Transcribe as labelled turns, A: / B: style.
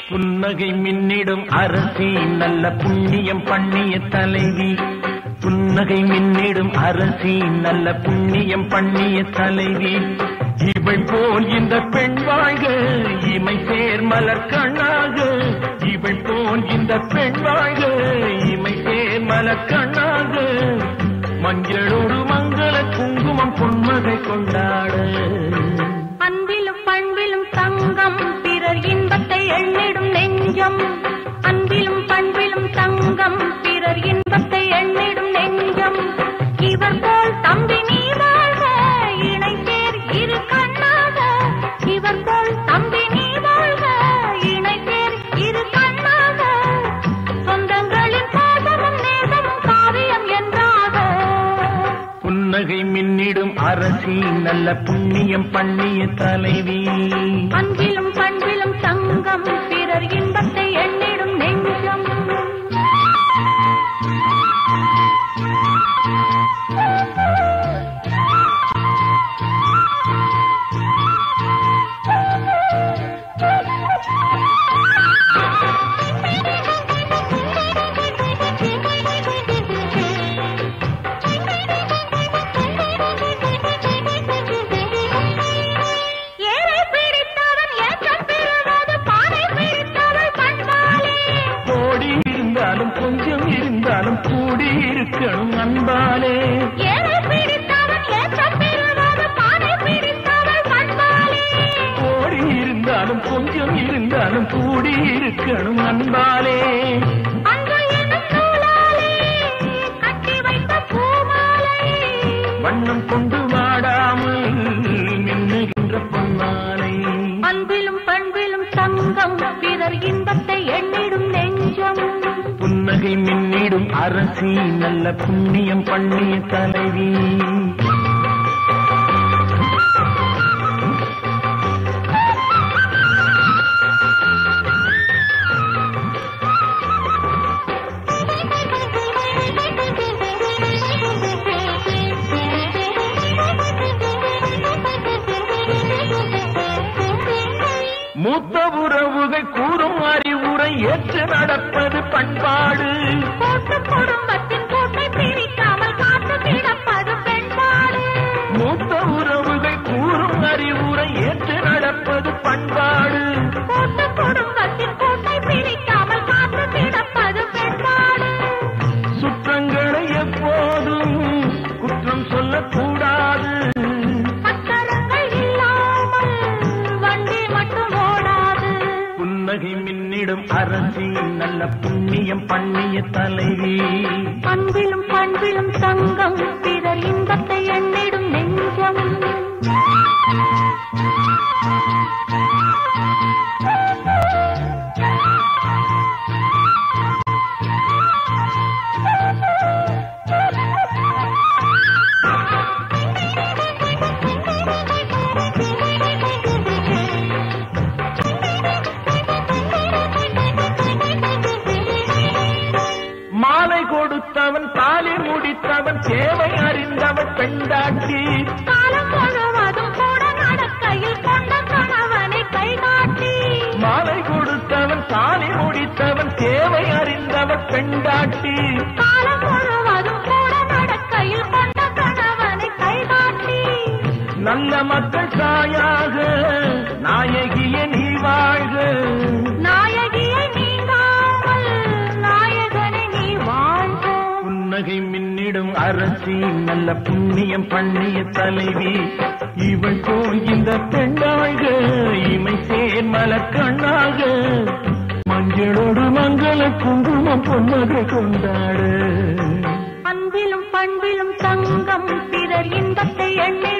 A: புன்னகை மின்னிடும் அரசி நல்ல புண்ணியம் பண்ணிய தலைவி புன்னகை மின்னிடும் அரசி நல்ல புண்ணியம் பண்ணிய தலைவி இவள் போல் இந்த பெண் வாழ்க இமை சேர் மலர் கண்ணாக இவள் போல் இந்த பெண் வாழ்க இமை சேர் மலர் கண்ணாக மஞ்சளோடு மங்கள குங்குமம் பொன்மகை கொண்டாட
B: அன்பிலும் பண்பிலும் தங்கம் பிறர் இன்பத்தை எண்ணிடும் நெஞ்சம் அன்பிலும் பண்பிலும் தங்கம் பிறர் இன்பத்தை எண்ணிடும் நெஞ்சம் இவர் போல் தம்பி நீ வாழ்க இணை சேர் இரு கண்ணாக இவர் போல் தம்பி நீ வாழ்க இணை சேர் இரு கண்ணாக சொந்தங்களின் பாசமும் நேசமும் காவியம் என்றாக
A: புன்னகை மின்னிடும் அரசி நல்ல புண்ணியம் பண்ணிய தலைவி
B: அன்பிலும் பண்பிலும் தங்கம் பிறர் இன்பத்தை எண்ணிடும் நெஞ்சம் ஏழை பிடித்தவன் ஏற்றம் பெறுவது பானை பிடித்தவள் பண்பாளே
A: கோடி இருந்தாலும் கொஞ்சம் இருந்தாலும் கூடி இருக்கணும் அன்பாலே
B: ஏழை பிடித்தவன் ஏற்றம் பெறுவது பானை பிடித்தவள் பண்பாளே
A: கோடி இருந்தாலும் கொஞ்சம் இருந்தாலும் கூடி இருக்கணும் அன்பாலே
B: அன்று எனும் நூலாலே கட்டி வைத்த பூமாலை
A: வண்ணம் கொண்டு வாடாமல் மின்னுகின்ற பொன்னாலை
B: அன்பிலும் பண்பிலும் தங்கம் பிறர் இன்பத்தை எண்ணிடும் நெஞ்சம்
A: புன்னகை மின்னிடும் அரசி நல்ல புண்ணியம் பண்ணிய தலைவி மூத்த உறவுகள் கூறும் அறிவுரை ஏற்று நடப்பது பண்பாடு
B: கூட்டு குடும்பத்தின் கூட்டை பிரிக்காமல் காத்து கிடப்பது பெண்பாடு
A: மூத்த உறவுகள் கூறும் அறிவுரை ஏற்று நடப்பது பண்பாடு
B: கூட்டு குடும்பத்தின் கூட்டை பிரிக்காமல் காத்து கிடப்பது பெண்பாடு
A: சுற்றங்களை எப்போதும் குற்றம் சொல்லக்கூடாது
B: அக்கரங்கள் இல்லாமல் வண்டி மட்டும் ஓடாது
A: புன்னகை மின்னிடும் அரசி நல்ல புண்ணியம் பண்ணிய தலைவி
B: அன்பிலும் பண்பிலும் தங்கம் பிறர் இன்பத்தை எண்ணிடும் நெஞ்சம்
A: மாலை கொடுத்தவன் தாலி முடித்தவன் சேவை அறிந்தவன் பெண்டாட்டி
B: காலம் முழுவதும் கூட நடக்கையில் கொண்ட கணவனை கை காட்டி
A: மாலை கொடுத்தவன் தாலி முடித்தவன் சேவை அறிந்தவன் பெண்டாட்டி
B: காலம் முழுவதும் கூட நடக்கையில் கொண்ட கணவனை கை காட்டி
A: நல்ல மக்கள் தாயாக நாயகிய நீ வாழ்க
B: நாயகியை நீங்காமல் நாயகனை நீ வாழ்க
A: புன்னகை மின்னிடும் அரசி நல்ல புண்ணியம் பண்ணிய தலைவி இவள் போல் இந்த பெண்ணாழ்க இமை சேர் மலர் கண்ணாக மஞ்சளோடு மங்கள குங்குமம் பொன்னகை கொண்டாடு
B: அன்பிலும் பண்பிலும் தங்கம் பிறர் இன்பத்தை எண்ணி